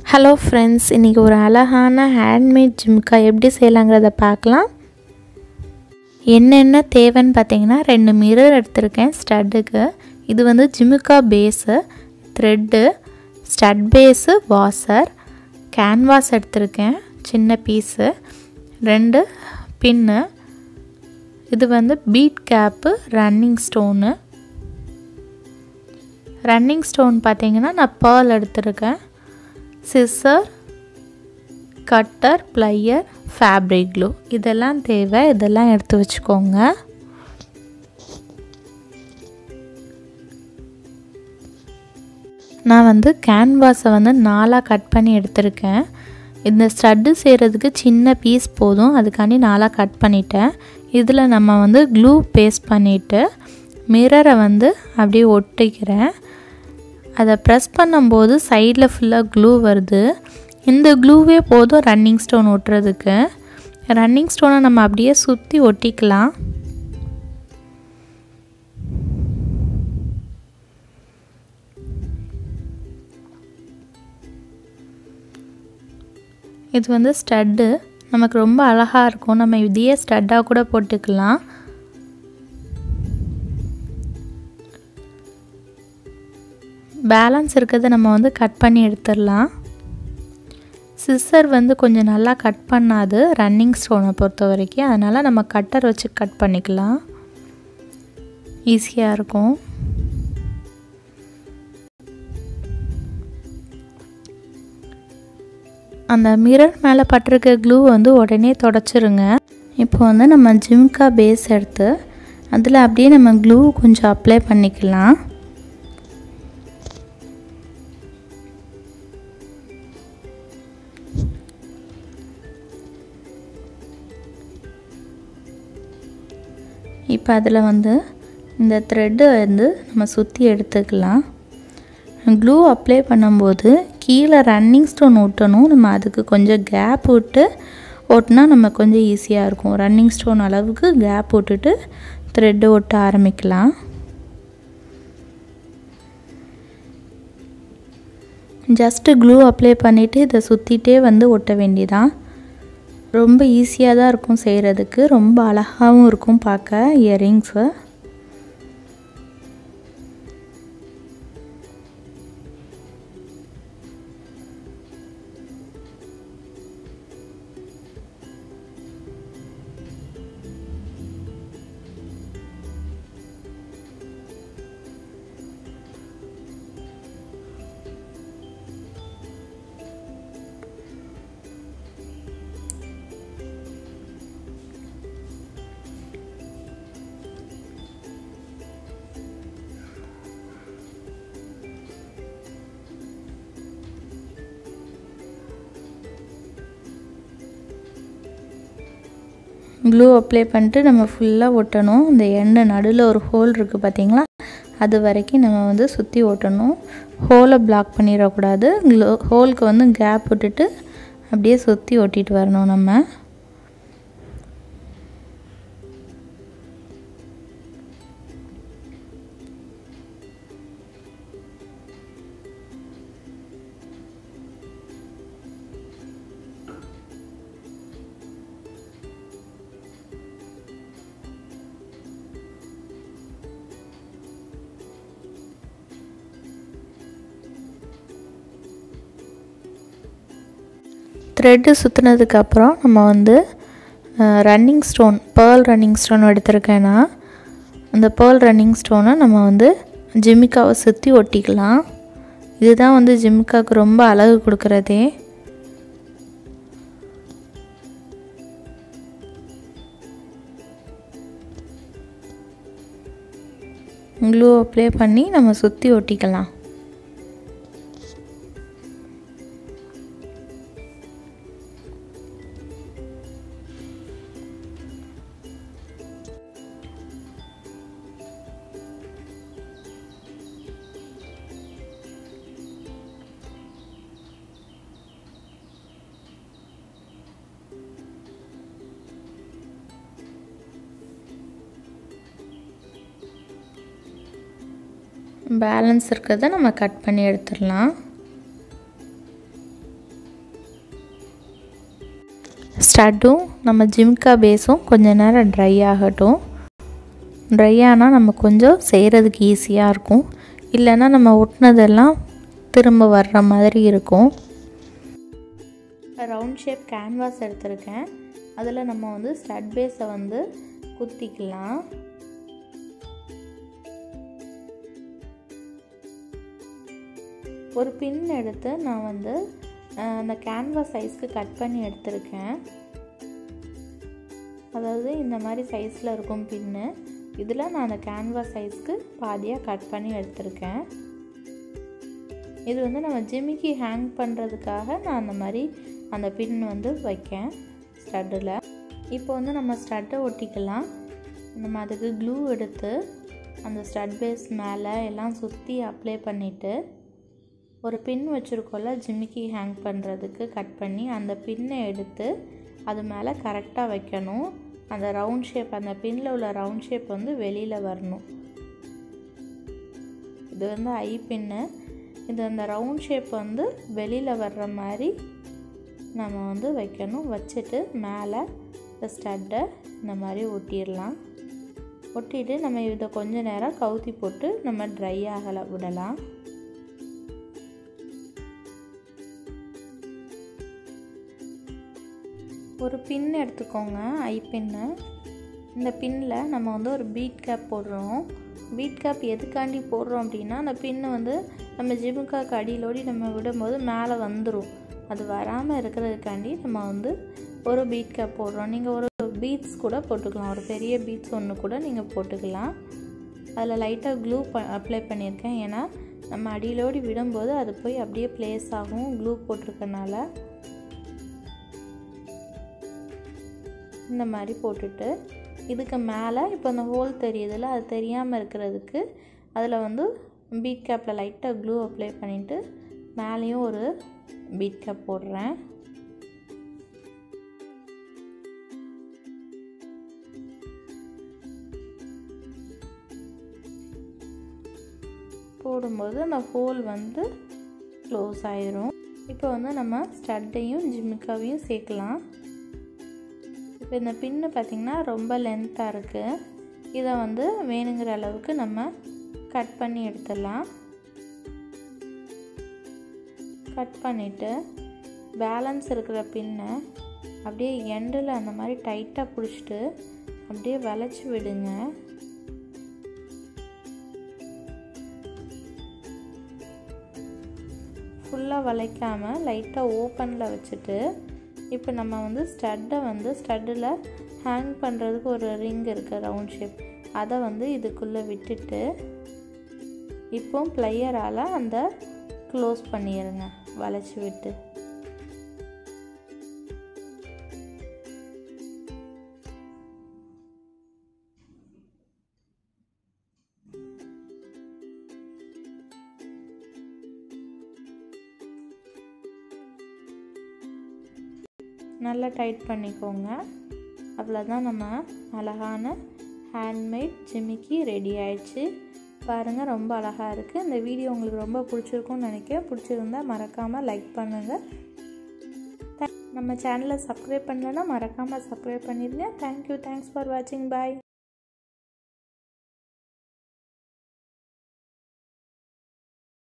hello friends இன்றைக்கி ஒரு அழகான ஹேண்ட்மேட் ஜிம்கா எப்படி செய்யலாங்கிறத பார்க்கலாம் என்னென்ன தேவைன்னு பார்த்தீங்கன்னா ரெண்டு மிரர் எடுத்திருக்கேன் ஸ்டட்டுக்கு இது வந்து jhumka base thread stud base washer canvas எடுத்திருக்கேன் சின்ன பீஸு ரெண்டு பின்னு இது வந்து bead cap running stone running stone பார்த்தீங்கன்னா நான் பேர்ல் எடுத்திருக்கேன் scissor cutter plier fabric glue இதெல்லாம் தேவை இதெல்லாம் எடுத்து வச்சுக்கோங்க நான் வந்து கேன்வாஸை வந்து நாலாக கட் பண்ணி எடுத்திருக்கேன் இந்த ஸ்டட்டு செய்கிறதுக்கு சின்ன பீஸ் போதும் அதுக்காண்டி நாலாக கட் பண்ணிட்டேன் இதில் நம்ம வந்து க்ளூ பேஸ்ட் பண்ணிவிட்டு மிரரை வந்து அப்படியே ஒட்டிக்கிறேன் அதை ப்ரெஸ் பண்ணும்போது சைடில் ஃபுல்லாக க்ளூ வருது இந்த க்ளூவே போதும் ரன்னிங் ஸ்டோன் ஒட்டுறதுக்கு ரன்னிங் ஸ்டோனை நம்ம அப்படியே சுற்றி ஒட்டிக்கலாம் இது வந்து ஸ்டட்டு நமக்கு ரொம்ப அழகாக இருக்கும் நம்ம இதையே ஸ்டட்டாக கூட போட்டுக்கலாம் பேலன்ஸ் இருக்கிறத நம்ம வந்து கட் பண்ணி எடுத்துடலாம் சிஸ்ஸர் வந்து கொஞ்சம் நல்லா கட் பண்ணாது ரன்னிங் ஸ்டோனை பொறுத்த வரைக்கும் அதனால் நம்ம கட்டர் வச்சு கட் பண்ணிக்கலாம் ஈஸியாக இருக்கும் அந்த மிரர் மேலே பட்டிருக்க க்ளூ வந்து உடனே தொடச்சிருங்க இப்போ வந்து நம்ம ஜிம்கா பேஸ் எடுத்து அதில் அப்படியே நம்ம க்ளூ கொஞ்சம் அப்ளை பண்ணிக்கலாம் இப்போ அதில் வந்து இந்த த்ரெட்டு வந்து நம்ம சுற்றி எடுத்துக்கலாம் க்ளூ அப்ளை பண்ணும்போது கீழே ரன்னிங் ஸ்டோன் ஒட்டணும் நம்ம அதுக்கு கொஞ்சம் கேப் விட்டு ஓட்டினா நம்ம கொஞ்சம் ஈஸியாக இருக்கும் ரன்னிங் ஸ்டோன் அளவுக்கு கேப் விட்டுட்டு த்ரெட்டு ஒட்ட ஆரம்பிக்கலாம் ஜஸ்ட்டு க்ளூ அப்ளை பண்ணிவிட்டு இதை சுற்றிட்டே வந்து ஒட்ட வேண்டியதான் ரொம்ப ஈஸியாக தான் இருக்கும் செய்கிறதுக்கு ரொம்ப அழகாகவும் இருக்கும் பார்க்க இயரிங்ஸு க்ளூ அப்ளை பண்ணிட்டு நம்ம ஃபுல்லாக ஒட்டணும் இந்த எண்ணெய் நடுவில் ஒரு ஹோல் இருக்குது பார்த்தீங்களா அது வரைக்கும் நம்ம வந்து சுற்றி ஒட்டணும் ஹோலை பிளாக் பண்ணிடக்கூடாது க்ளோ ஹோலுக்கு வந்து கேப் விட்டுட்டு அப்படியே சுற்றி ஒட்டிட்டு வரணும் நம்ம த்ரெட்டு சுற்றுனதுக்கப்புறம் நம்ம வந்து running stone pearl running stone எடுத்திருக்கேன்னா அந்த பேர்ல் ரன்னிங் ஸ்டோனை நம்ம வந்து ஜிமிக்காவை சுற்றி ஒட்டிக்கலாம் இதுதான் வந்து ஜிமிக்காவுக்கு ரொம்ப அழகு கொடுக்குறதே க்ளூ அப்ளை பண்ணி நம்ம சுற்றி ஒட்டிக்கலாம் பேலன்ஸ் இருக்கிறத நம்ம கட் பண்ணி எடுத்துடலாம் ஸ்டட்டும் நம்ம ஜிம்கா பேஸும் கொஞ்ச நேரம் ட்ரை ஆகட்டும் ட்ரை ஆனால் நம்ம கொஞ்சம் செய்கிறதுக்கு ஈஸியாக இருக்கும் இல்லைன்னா நம்ம ஒட்டினதெல்லாம் திரும்ப வர்ற மாதிரி இருக்கும் ரவுண்ட் ஷேப் கேன்வாஸ் எடுத்திருக்கேன் அதில் நம்ம வந்து ஸ்டட் பேஸை வந்து குத்திக்கலாம் ஒரு பின் எடுத்து நான் வந்து அந்த கேன்வாஸ் சைஸ்க்கு கட் பண்ணி எடுத்திருக்கேன் அதாவது இந்த மாதிரி சைஸில் இருக்கும் பின்னு இதில் நான் அந்த கேன்வாஸ் சைஸ்க்கு பாதியாக கட் பண்ணி எடுத்திருக்கேன் இது வந்து நம்ம ஜிமிக்கி ஹேங் பண்ணுறதுக்காக நான் அந்த மாதிரி அந்த பின் வந்து வைக்கேன் ஸ்டட்டில் இப்போ வந்து நம்ம ஸ்டட்டை ஒட்டிக்கலாம் நம்ம அதுக்கு க்ளூ எடுத்து அந்த ஸ்டட் பேஸ் மேலே எல்லாம் சுற்றி அப்ளை பண்ணிவிட்டு ஒரு பின் வச்சுருக்கோம்ல ஜிமிக்கி ஹேங் பண்ணுறதுக்கு கட் பண்ணி அந்த பின்னை எடுத்து அது மேலே கரெக்டாக வைக்கணும் அந்த ரவுண்ட் ஷேப் அந்த பின்னில் உள்ள ரவுண்ட் ஷேப் வந்து வெளியில் வரணும் இது வந்து ஐ பின்னு இது அந்த ரவுண்ட் ஷேப் வந்து வெளியில் வர்ற மாதிரி நம்ம வந்து வைக்கணும் வச்சுட்டு மேலே இந்த ஸ்டட்டை இந்த மாதிரி ஒட்டிடலாம் ஒட்டிட்டு நம்ம இதை கொஞ்ச நேரம் கவுத்தி போட்டு நம்ம ட்ரை ஆகலை விடலாம் ஒரு பின் எடுத்துக்கோங்க ஐ பின்னு இந்த பின்னில் நம்ம வந்து ஒரு பீட் கேப் போடுறோம் பீட் கேப் எதுக்காண்டி போடுறோம் அப்படின்னா அந்த பின்னு வந்து நம்ம ஜிமுக்காக்கு அடியிலோடி நம்ம விடும்போது மேலே வந்துடும் அது வராமல் இருக்கிறதுக்காண்டி நம்ம வந்து ஒரு பீட் கேப் போடுறோம் நீங்கள் ஒரு பீட்ஸ் கூட போட்டுக்கலாம் ஒரு பெரிய பீட்ஸ் ஒன்று கூட நீங்கள் போட்டுக்கலாம் அதில் லைட்டாக க்ளூ ப அப்ளை பண்ணியிருக்கேன் ஏன்னா நம்ம அடியிலோடி விடும்போது அது போய் அப்படியே ப்ளேஸ் ஆகும் க்ளூ போட்டிருக்கனால இந்த மாதிரி போட்டுட்டு இதுக்கு மேலே இப்போ அந்த ஹோல் தெரியுதுல்ல அது தெரியாமல் இருக்கிறதுக்கு அதில் வந்து பீட் கேப்பில் லைட்டாக க்ளூ அப்ளை பண்ணிவிட்டு மேலேயும் ஒரு பீட் கேப் போடுறேன் போடும்போது அந்த ஹோல் வந்து க்ளோஸ் ஆயிரும் இப்போ வந்து நம்ம ஸ்டட்டையும் ஜிம்மிக்காவையும் சேர்க்கலாம் இப்போ இந்த பின்னு பார்த்திங்கன்னா ரொம்ப லென்த்தாக இருக்குது இதை வந்து வேணுங்கிற அளவுக்கு நம்ம கட் பண்ணி எடுத்துடலாம் கட் பண்ணிவிட்டு பேலன்ஸ் இருக்கிற பின்னை அப்படியே எண்டில் அந்த மாதிரி டைட்டாக பிடிச்சிட்டு அப்படியே வளைச்சி விடுங்க ஃபுல்லாக வளைக்காமல் லைட்டாக ஓப்பனில் வச்சுட்டு இப்போ நம்ம வந்து ஸ்டட்டை வந்து ஸ்டட்டில் ஹேங் பண்ணுறதுக்கு ஒரு ரிங் இருக்குது ரவுண்ட் ஷேப் அதை வந்து இதுக்குள்ளே விட்டுட்டு இப்போ ப்ளையரால் அந்த க்ளோஸ் பண்ணிடுங்க வளைச்சி விட்டு நல்லா டைட் பண்ணிக்கோங்க அவ்வளோதான் நம்ம அழகான ஹேண்ட்மேட் ஜிமிக்கி ரெடி ஆயிடுச்சு பாருங்கள் ரொம்ப அழகாக இருக்குது இந்த வீடியோ உங்களுக்கு ரொம்ப பிடிச்சிருக்கும்னு நினைக்கிறேன் பிடிச்சிருந்தா மறக்காமல் லைக் பண்ணுங்கள் நம்ம சேனலை சப்ஸ்கிரைப் பண்ணலன்னா மறக்காமல் சப்ஸ்கிரைப் பண்ணிடுங்க தேங்க்யூ தேங்க்ஸ் ஃபார் வாட்சிங் பாய்